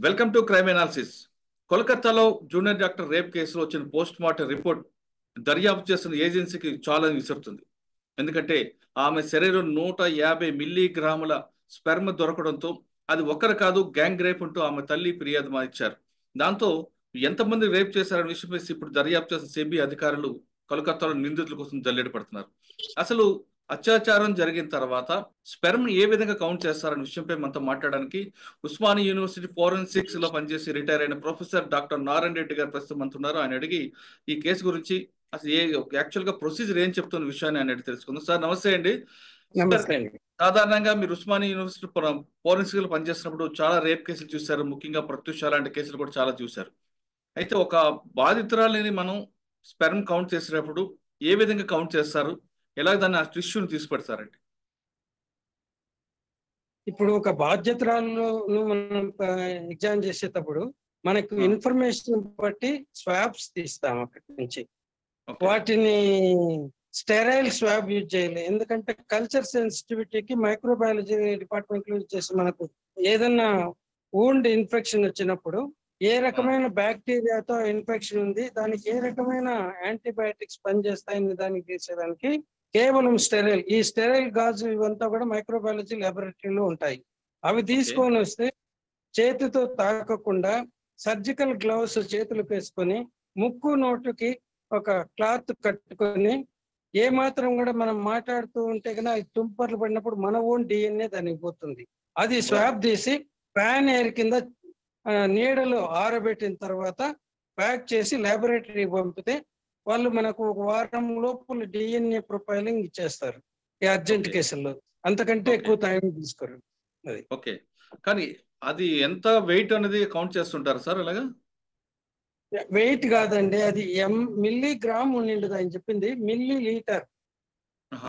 Welcome to crime analysis కోల్కతాలో junior doctor rape కేసులో వచ్చిన పోస్ట్ మార్టం రిపోర్ట్ దర్యాప్తు చేస్తున్న ఏజెన్సీకి చాలా విసురుతుంది ఎందుకంటే ఆమె శరీరం నూట యాభై మిల్లీ గ్రాముల స్పెర్మ్ దొరకడంతో అది ఒక్కరు కాదు గ్యాంగ్ రేప్ అంటూ ఆమె తల్లి ఫిర్యాదు మా ఇచ్చారు దాంతో ఎంతమంది రేప్ చేశారనే విషయంపై ఇప్పుడు దర్యాప్తు చేసిన సిబిఐ అధికారులు కోల్కతాలో నిందితుల కోసం జల్లెడ పడుతున్నారు అసలు అత్యాచారం జరిగిన తర్వాత స్పెర్మ్ ఏ విధంగా కౌంట్ చేస్తారనే విషయంపై మనతో మాట్లాడడానికి ఉస్మాని యూనివర్సిటీ ఫోరెన్సిక్స్ లో పనిచేసి రిటైర్ అయిన ప్రొఫెసర్ డాక్టర్ నారాయణ రెడ్డి గారు ప్రస్తుతం అంటున్నారు ఆయన అడిగి ఈ కేసు గురించి అసలు ఏ యాక్చువల్ గా ప్రొసీజర్ ఏం చెప్తున్న విషయాన్ని ఆయన అడిగి తెలుసుకుందాం సార్ నమస్తే అండి నమస్తే అండి సాధారణంగా మీరు ఉస్మాని యూనివర్సిటీ ఫోరెన్సిక్ లో పనిచేస్తున్నప్పుడు చాలా రేప్ కేసులు చూశారు ముఖ్యంగా ప్రత్యుష లాంటి కేసులు కూడా చాలా చూశారు అయితే ఒక బాధితురాలిని మనం స్పెర్మ్ కౌంట్ చేసేటప్పుడు ఏ విధంగా కౌంట్ చేస్తారు ఎలా దాన్ని ఆ టిష్యూని తీసుపెడతారండి ఇప్పుడు ఒక బాధ్యతరాలను మనం ఎగ్జామ్ చేసేటప్పుడు మనకు ఆ. ఇన్ఫర్మేషన్ బట్టి స్వాబ్స్ తీస్తాం అక్కడి నుంచి ఓకే వాటిని స్టెరైల్ స్వాబ్ యూజ్ చేయాలి ఎందుకంటే కల్చర్ సెన్సిటివిటీకి మైక్రోబయాలజీ డిపార్ట్మెంట్ లో చేసి మనకు ఏదన్నా వూండ్ ఇన్ఫెక్షన్ వచ్చినప్పుడు ఏ రకమైన బ్యాక్టీరియాతో ఇన్ఫెక్షన్ ఉంది దానికి ఏ రకమైన యాంటీబయాటిక్స్ పనిచేస్తాయని దానికి తీసేదానికి కేవలం స్టెరైల్ ఈ స్టెరైల్ గాజు ఇవంతా కూడా మైక్రోబయాలజీ లాబొరేటరీలో ఉంటాయి అవి తీసుకొని వస్తే చేతితో తాకకుండా సర్జికల్ గ్లౌస్ చేతులకు వేసుకొని ముక్కు నోటుకి ఒక క్లాత్ కట్టుకొని ఏ మాత్రం కూడా మనం మాట్లాడుతూ ఉంటే కన్నా అది తుంపర్లు పడినప్పుడు మన ఓన్ డిఎన్ఏ దానికి పోతుంది అది స్వాబ్ తీసి ఫ్యాన్ ఎయిర్ కింద ఆ, నీడలో ఆరబెట్టిన తర్వాత ప్యాక్ చేసి లాబొరేటరీ పంపితే వాళ్ళు మనకు ఒక వారం లోపల డిఎన్ఏ ప్రొఫైలింగ్ ఇచ్చేస్తారు ఈ అర్జెంట్ Okay. కేసుల్లో అంతకంటే Okay. ఎక్కువ టైం తీసుకోరు ఓకే కానీ అది ఎంత వెయిట్ అనేది కౌంట్ చేస్తుంటారు సార్ అలాగా వెయిట్ కాదండి అది ఎం మిల్లీ గ్రామ్ ఉండిండదు ఆయన చెప్పింది మిల్లీ లీటర్ ఆహా.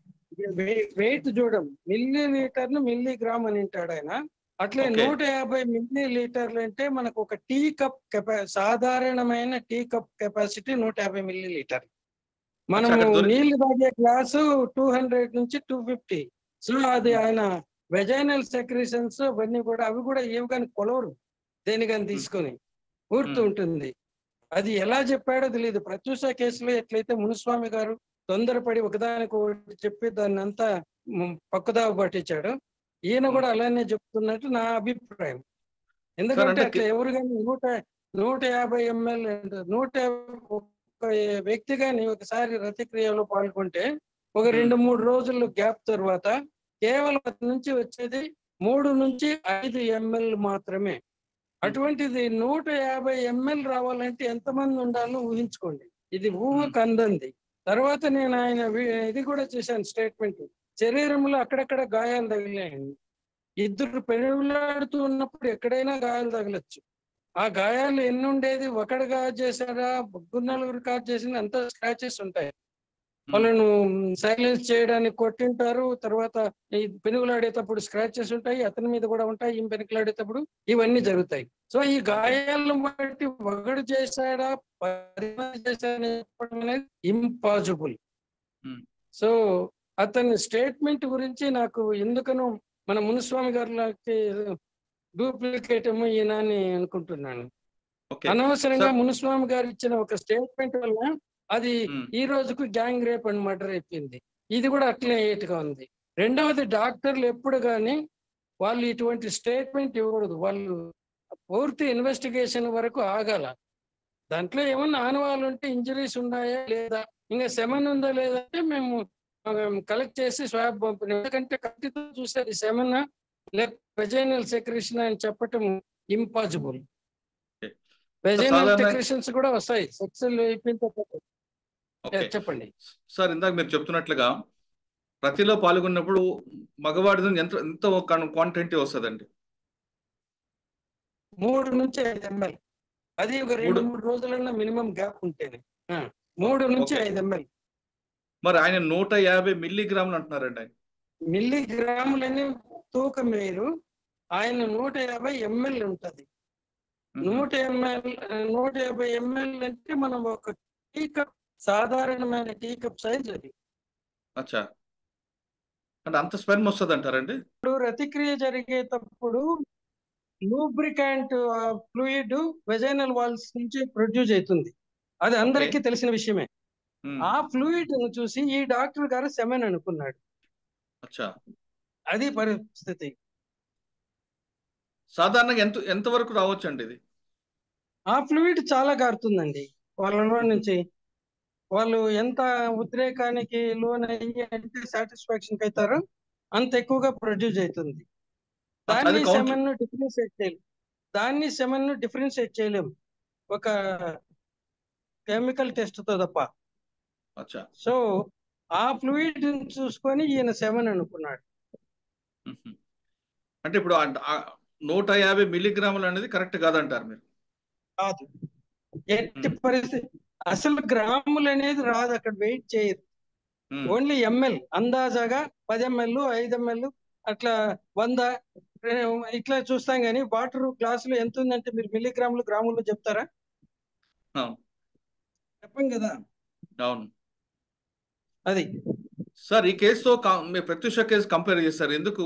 వెయిట్ చూడం మిల్లీ లీటర్ ను మిల్లీ గ్రామ్ అని అంటాడు ఆయన అట్లే Okay. నూట యాభై మిల్లీ లీటర్లు అంటే మనకు ఒక టీ కప్ కెపా సాధారణమైన టీ కప్ కెపాసిటీ నూట యాభై మిల్లీ లీటర్ మనము అక్కడ దొరికి- నీళ్లు తాగే గ్లాసు టూ హండ్రెడ్ నుంచి టూ ఫిఫ్టీ సో అది ఆయన వెజైనల్ సెక్రీషన్స్ అవన్నీ కూడా అవి కూడా ఏవి కానీ కొలవరు దేని కానీ తీసుకొని ఊరుతూ Hmm. ఉంటుంది అది ఎలా చెప్పాడో తెలియదు ప్రత్యూష కేసులో ఎట్లయితే మునుస్వామి గారు తొందరపడి ఒకదానికి ఒకటి చెప్పి దాన్ని అంతా మ్, పక్కదావ పట్టించాడు ఈయన కూడా అలానే చెప్తున్నట్టు నా అభిప్రాయం ఎందుకంటే అంటే అట్లా ఎవరు కానీ నూట నూట యాభై ఎంఎల్ నూట యాభై- ఒక వ్యక్తి కానీ ఒకసారి రతిక్రియలో పాల్గొంటే ఒక Hmm. రెండు మూడు రోజుల గ్యాప్ తర్వాత కేవలం అతని నుంచి వచ్చేది మూడు నుంచి ఐదు ఎంఎల్ మాత్రమే అటువంటిది నూట యాభై ఎంఎల్ రావాలంటే ఎంతమంది ఉండాలో ఊహించుకోండి ఇది ఊహకు అందంది తర్వాత నేను ఆయన వి- ఇది కూడా చేశాను స్టేట్మెంట్ శరీరంలో అక్కడక్కడ గాయాలు తగిలాయండి ఇద్దరు పెరుగులాడుతూ ఉన్నప్పుడు ఎక్కడైనా గాయాలు తగలొచ్చు ఆ గాయాలు ఎన్ని ఉండేది ఒకడు కాదు చేశారా ముగ్గురు నలుగురు కాదు చేసిన అంత స్క్రాచెస్ ఉంటాయి వాళ్ళను సైలెన్స్ చేయడానికి కొట్టింటారు తర్వాత ఈ పెనుగులాడేటప్పుడు స్క్రాచెస్ ఉంటాయి అతని మీద కూడా ఉంటాయి ఈ పెనుగులాడేటప్పుడు ఇవన్నీ జరుగుతాయి సో ఈ గాయాలను బట్టి ఒకడు చేశాడా పది మంది చేశాడని చెప్పడం అనేది ఇంపాసిబుల్ Hmm. సో అతని స్టేట్మెంట్ గురించి నాకు ఎందుకనో మన మునుస్వామి గారికి డూప్లికేట్ ఏమో ఈయన అని అనుకుంటున్నాను ఓకే అనవసరంగా Sir. మునుస్వామి గారు ఇచ్చిన ఒక స్టేట్మెంట్ వల్ల అది ఉమ్. ఈ రోజుకు గ్యాంగ్ రేప్ అండ్ మర్డర్ అయిపోయింది ఇది కూడా అట్లే గా ఉంది రెండవది డాక్టర్లు ఎప్పుడు కానీ వాళ్ళు ఇటువంటి స్టేట్మెంట్ ఇవ్వకూడదు వాళ్ళు పూర్తి ఇన్వెస్టిగేషన్ వరకు ఆగాల దాంట్లో ఏమన్నా ఆనవాళ్ళు ఉంటే ఇంజరీస్ ఉన్నాయా లేదా ఇంకా సెమన్ ఉందా లేదా అంటే మేము కలెక్ట్ చేసి స్వాబ్ పంపిణీ ఎందుకంటే కత్తితో చూసేది సెమన్ లేక వెజైనల్ సెక్రేషన్ అని చెప్పటం ఇంపాసిబుల్ Okay. వెజైనల్ సాధారణ- సెక్రేషన్స్ కూడా వస్తాయి సెక్స్ అయిపోయిన తర్వాత ఓకే చెప్పండి సార్ ఇందాక మీరు చెప్తున్నట్లుగా ప్రతిలో పాల్గొన్నప్పుడు మగవాడి ఎంత ఎంత క్వాంటిటీ వస్తుందండి మూడు నుంచి ఐదు ఎంఎల్ అది ఒక రెండు మూడు- మూడు రోజులన్నా మినిమం గ్యాప్ ఉంటేనే ఆ, మూడు నుంచి Okay. ఐదు ఎంఎల్ మరి ఆయన నూట యాభై మిల్లీగ్రాములు అంటున్నారండి ఆయన మిల్లీ గ్రాములని తూకం వేరు ఆయన నూట యాభై ఎంఎల్ ఉంటది నూట ఎంఎల్ నూట యాభై ఎంఎల్ అంటే మనం ఒక టీ కప్ సాధారణమైన టీ కప్ సైజ్ అది అచ్చా అంటే అంత స్పెర్మ్ వస్తుంది అంటారండి ఇప్పుడు రతిక్రియ జరిగేటప్పుడు లూబ్రికాంట్ ఫ్లూయిడ్ వెజైనల్ వాల్స్ నుంచి ప్రొడ్యూస్ అవుతుంది అది అందరికీ తెలిసిన విషయమే ఉమ్, ఆ ఫ్లూయిడ్ ను చూసి ఈ డాక్టర్ గారు సెమెన్ అనుకున్నాడు అచ్చా అది పరిస్థితి సాధారణంగా ఎంత ఎంత వరకు రావచ్చు అండి ఇది ఆ ఫ్లూయిడ్ చాలా కారుతుందండి వాళ్ళలో నుంచి వాళ్ళు ఎంత ఉద్రేకానికి లోన్ అయ్యి అంటే సాటిస్ఫాక్షన్ అవుతారో అంత ఎక్కువగా ప్రొడ్యూస్ అవుతుంది దాన్ని అది count- సెమెన్ ను డిఫరెన్షియేట్ చేయలేం దాన్ని సెమెన్ ను డిఫరెన్షియేట్ చేయలేం ఒక కెమికల్ టెస్ట్ తో తప్ప అచ్చా సో ఆ ఫ్లూయిడ్ చూసుకొని ఈయన సెవెన్ అనుకున్నాడు ఉహు. అంటే ఇప్పుడు ఆ- ఆ నూట యాభై మిల్లీగ్రాములు అనేది కరెక్ట్ కాదంటారు మీరు కాదు ఎట్టి Hmm. పరిస్థితి అసలు గ్రాములు అనేది రాదు అక్కడ వెయిట్ చేయదు ఉమ్, ఓన్లీ ఎంఎల్ అందాజాగా పది ఎంఎల్ ఐదు ఎంఎల్ అట్లా వంద ఏ, ఇట్లా చూస్తాం కానీ వాటర్ గ్లాసులు ఎంత ఉందంటే మీరు మిల్లీగ్రాములు గ్రాములు చెప్తారా అవును చెప్పం కదా అవును అది సార్ ఈ కేసుతో కా- మీరు ప్రత్యూష కేసు కంపేర్ చేస్తారు ఎందుకు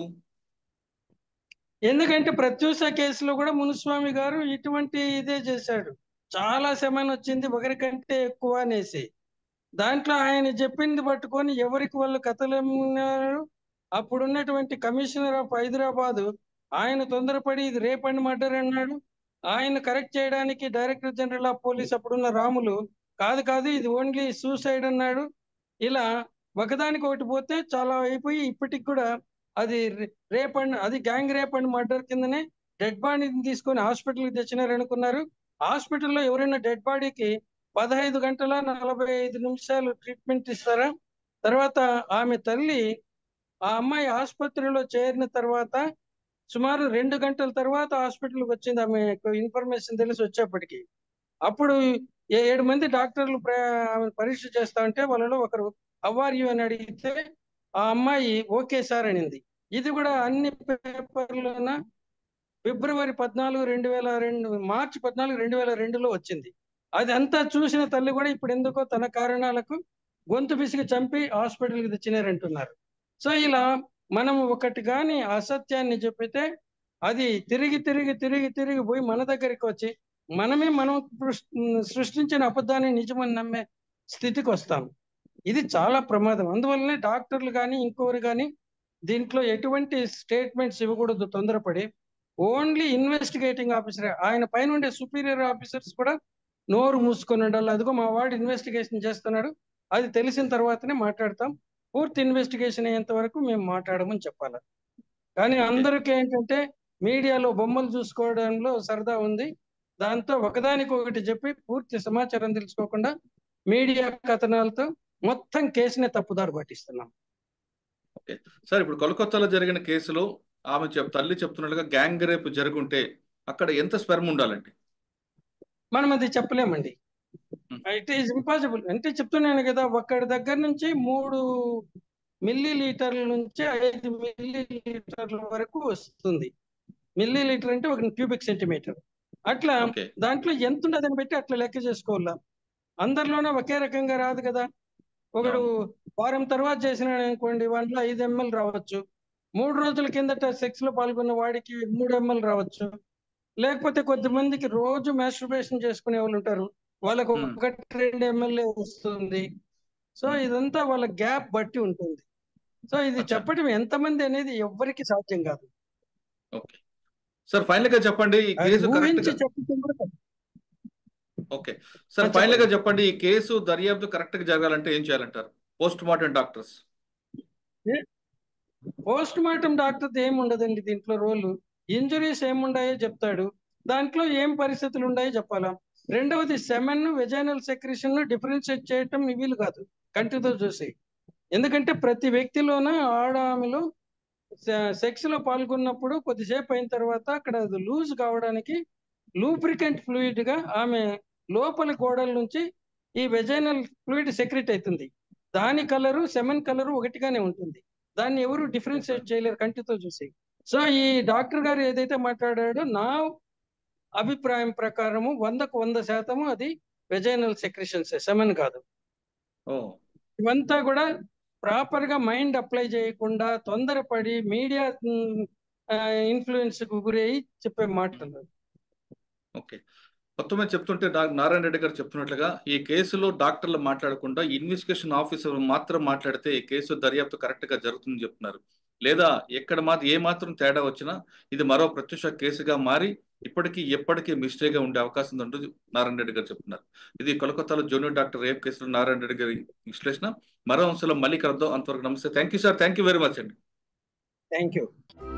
ఎందుకంటే ప్రత్యూష కేసులో కూడా మునుస్వామి గారు ఇటువంటి ఇదే చేశాడు చాలా సెమన్ వచ్చింది ఒకరికంటే ఎక్కువ అనేసి దాంట్లో ఆయన చెప్పింది పట్టుకొని ఎవరికి వాళ్ళు కథలు అమ్మినారు అప్పుడున్నటువంటి కమిషనర్ ఆఫ్ హైదరాబాద్ ఆయన తొందరపడి ఇది రేప్ అండ్ మర్డర్ అన్నాడు ఆయన కరెక్ట్ చేయడానికి డైరెక్టర్ జనరల్ ఆఫ్ పోలీస్ అప్పుడున్న రాములు కాదు కాదు ఇది ఓన్లీ సూసైడ్ అన్నాడు ఇలా ఒకదానికి ఒకటి పోతే చాలా అయిపోయి ఇప్పటికి కూడా అది రేప్ అండ్ అది గ్యాంగ్ రేప్ అండ్ మర్డర్ కిందనే డెడ్ బాడీని తీసుకొని హాస్పిటల్కి తెచ్చినారు అనుకున్నారు హాస్పిటల్లో ఎవరైనా డెడ్ బాడీకి పదహైదు గంటల నలభై ఐదు నిమిషాలు ట్రీట్మెంట్ ఇస్తారా తర్వాత ఆమె తల్లి ఆ అమ్మాయి ఆసుపత్రిలో చేరిన తర్వాత సుమారు రెండు గంటల తర్వాత హాస్పిటల్కి వచ్చింది ఆమె ఇన్ఫర్మేషన్ తెలిసి వచ్చేప్పటికి అప్పుడు ఏ- ఏడు మంది డాక్టర్లు ప్ర- ఆమె పరీక్ష చేస్తా ఉంటే వాళ్ళలో ఒకరు అవార్ యు అని అడిగితే ఆ అమ్మాయి ఓకే సార్ అనింది ఇది కూడా అన్ని పేపర్లోన ఫిబ్రవరి పద్నాలుగు రెండు వేల రెండు మార్చి పద్నాలుగు రెండు వేల రెండులో వచ్చింది అది అంతా చూసిన తల్లి కూడా ఇప్పుడు ఎందుకో తన కారణాలకు గొంతు పిసికి చంపి హాస్పిటల్కి తెచ్చినారంటున్నారు సో ఇలా మనం ఒకటి కానీ అసత్యాన్ని చెప్పితే అది తిరిగి తిరిగి తిరిగి తిరిగి పోయి మన దగ్గరికి వచ్చి మనమే మనం సృష్- సృష్టించిన అబద్ధాన్ని నిజమని నమ్మే స్థితికి వస్తాం ఇది చాలా ప్రమాదం అందువల్లనే డాక్టర్లు కానీ ఇంకొకరు కానీ దీంట్లో ఎటువంటి స్టేట్మెంట్స్ ఇవ్వకూడదు తొందరపడి ఓన్లీ ఇన్వెస్టిగేటింగ్ ఆఫీసర్ ఆయన పైన ఉండే సుపీరియర్ ఆఫీసర్స్ కూడా నోరు మూసుకొని ఉండాలి అదిగో మా వాడు ఇన్వెస్టిగేషన్ చేస్తున్నాడు అది తెలిసిన తర్వాతనే మాట్లాడతాం పూర్తి ఇన్వెస్టిగేషన్ అయ్యేంత వరకు మేము మాట్లాడమని చెప్పాలి కానీ అందరికీ ఏంటంటే మీడియాలో బొమ్మలు చూసుకోవడంలో సరదా ఉంది దాంతో ఒకదానికి ఒకటి చెప్పి పూర్తి సమాచారం తెలుసుకోకుండా మీడియా కథనాలతో మొత్తం కేసునే తప్పుదారి పట్టిస్తున్నాం సార్ ఇప్పుడు కోల్కతాలో జరిగిన కేసులో ఆమె చెప్ తల్లి చెప్తున్నట్టుగా గ్యాంగ్ రేప్ జరుగుంటే అక్కడ ఎంత స్పెర్మ్ ఉండాలండి మనం అది చెప్పలేమండి Hmm. ఇట్ ఈస్ ఇంపాసిబుల్ అంటే చెప్తున్నాను కదా ఒక్కడి దగ్గర నుంచి మూడు మిల్లీ లీటర్ల నుంచి ఐదు మిల్లీ లీటర్ల వరకు వస్తుంది మిల్లీ లీటర్ అంటే ఒక క్యూబిక్ సెంటీమీటర్ అట్లా ఓకే దాంట్లో ఎంత ఉండదని బట్టి అట్లా లెక్క చేసుకోవాలా అందరిలోనే ఒకే రకంగా రాదు కదా ఒకడు వారం తర్వాత చేసినాడు అనుకోండి వాటిలో ఐదు ఎంఎల్ రావచ్చు మూడు రోజుల కిందట సెక్స్ లో పాల్గొన్న వాడికి మూడు ఎంఎల్ రావచ్చు లేకపోతే కొద్దిమందికి రోజు మాస్టర్బేషన్ చేసుకునే వాళ్ళు ఉంటారు వాళ్ళకు Hmm. ఒకటి రెండు ఎమ్మెల్యే వస్తుంది సో Hmm. ఇదంతా వాళ్ళ గ్యాప్ బట్టి ఉంటుంది సో ఇది అచ్చా. చెప్పడం ఎంతమంది అనేది ఎవ్వరికి సాధ్యం కాదు ఓకే సార్ ఫైనల్ గా చెప్పండి ఈ అది కేసు కరెక్ట్ ఊహించి చెప్పడం కూడా తప్పు. ఓకే సార్ ఆ, ఫైనల్ గా చెప్పండి. చెప్పండి ఈ కేసు దర్యాప్తు కరెక్ట్ గా జరగాలంటే ఏం చేయాలంటారు post mortem doctors post mortem doctor ఏం ఉండదండి దీంట్లో రోల్ ఇంజురీస్ ఏముండాయో చెప్తాడు దాంట్లో ఏం పరిస్థితులు ఉన్నాయో చెప్పాలా రెండవది సెమెన్ వెజైనల్ సెక్రేషన్ డిఫరెన్షియేట్ చేయటం వీలు కాదు కంటితో చూసి ఎందుకంటే ప్రతి వ్యక్తిలోన ఆడ ఆమెలో సెక్స్ లో పాల్గొన్నప్పుడు కొద్దిసేపు అయిన తర్వాత అక్కడ అది లూజ్ కావడానికి లూబ్రికెంట్ ఫ్లూయిడ్ గా ఆమె లోపలి గోడల నుంచి ఈ వెజైనల్ ఫ్లూయిడ్ సెక్రెట్ అవుతుంది దాని కలరు సెమెన్ కలరు ఒకటిగానే ఉంటుంది దాన్ని ఎవరు డిఫరెన్షియేట్ చేయలేరు కంటితో చూసి సో ఈ డాక్టర్ గారు ఏదైతే మాట్లాడాడో నా అభిప్రాయం ప్రకారము వందకు వంద శాతము అది వెజైనల్ సెక్రెషన్స్ సెమెన్ కాదు ఓ ఇవంతా కూడా ప్రాపర్ గా మైండ్ అప్లై చేయకుండా తొందరపడి మీడియా ఇన్ఫ్లుయెన్స్ కు గురి అయ్యి చెప్పే మాటలు ఓకే మొత్తం మీద చెప్తుంటే డా- నారాయణ రెడ్డి గారు చెప్తున్నట్లుగా ఈ కేసులో డాక్టర్లు మాట్లాడకుండా ఇన్వెస్టిగేషన్ ఆఫీసర్ మాత్రం మాట్లాడితే ఈ కేసు దర్యాప్తు కరెక్ట్ గా జరుగుతుందని చెప్తున్నారు లేదా ఎక్కడ మాత్రం ఏ మాత్రం తేడా వచ్చినా ఇది మరో ప్రత్యక్ష కేసుగా మారి ఇప్పటికీ ఎప్పటికీ మిస్టేక్ గా ఉండే అవకాశం ఉందని నారాయణ రెడ్డి గారు చెప్తున్నారు ఇది కోలకత్తాలో జూనియర్ డాక్టర్ రేప్ కేసులో నారాయణ రెడ్డి గారి విశ్లేషణ మరో అంశంలో మళ్ళీ కలుద్దాం అంతవరకు నమస్తే thank you sir thank you very much అండి థ్యాంక్ యూ